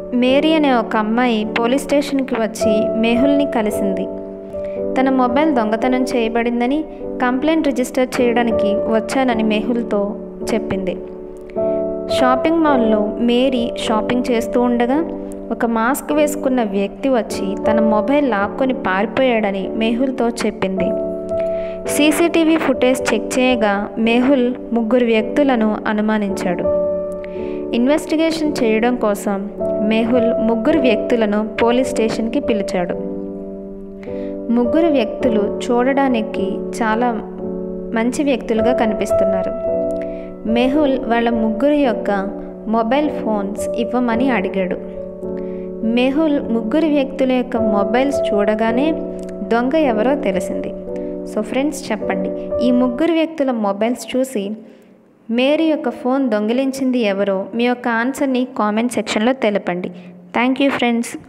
Mary అనే ఒక అమ్మాయి పోలీస్ స్టేషన్కి వచ్చి మేహుల్ని కలిసింది తన మొబైల్ దొంగతనం చేయబడిందని కంప్లైంట్ రిజిస్టర్ చేయడానికి వచ్చానని మేహుల్తో చెప్పింది షాపింగ్ మాల్లో మేరీ షాపింగ్ చేస్తూ ఉండగా ఒక మాస్క్ వేసుకున్న వ్యక్తి వచ్చి తన మొబైల్ లాక్కొని పారిపోయాడని మేహుల్తో చెప్పింది సీసీటీవీ ఫుటేజ్ చెక్ చేయగా మేహుల్ ముగ్గురు వ్యక్తులను అనుమానించాడు ఇన్వెస్టిగేషన్ చేయడం కోసం మేహుల్ ముగ్గురు వ్యక్తులను పోలీస్ స్టేషన్కి పిలిచాడు ముగ్గురు వ్యక్తులు చూడడానికి చాలా మంచి వ్యక్తులుగా కనిపిస్తున్నారు మెహుల్ వాళ్ళ ముగ్గురు యొక్క మొబైల్ ఫోన్స్ ఇవ్వమని అడిగాడు మెహుల్ ముగ్గురు వ్యక్తుల యొక్క మొబైల్స్ చూడగానే దొంగ ఎవరో తెలిసింది సో ఫ్రెండ్స్ చెప్పండి ఈ ముగ్గురు వ్యక్తుల మొబైల్స్ చూసి మేరీ యొక్క ఫోన్ దొంగిలించింది ఎవరో మీ యొక్క ఆన్సర్ని కామెంట్ సెక్షన్లో తెలపండి థ్యాంక్ యూ ఫ్రెండ్స్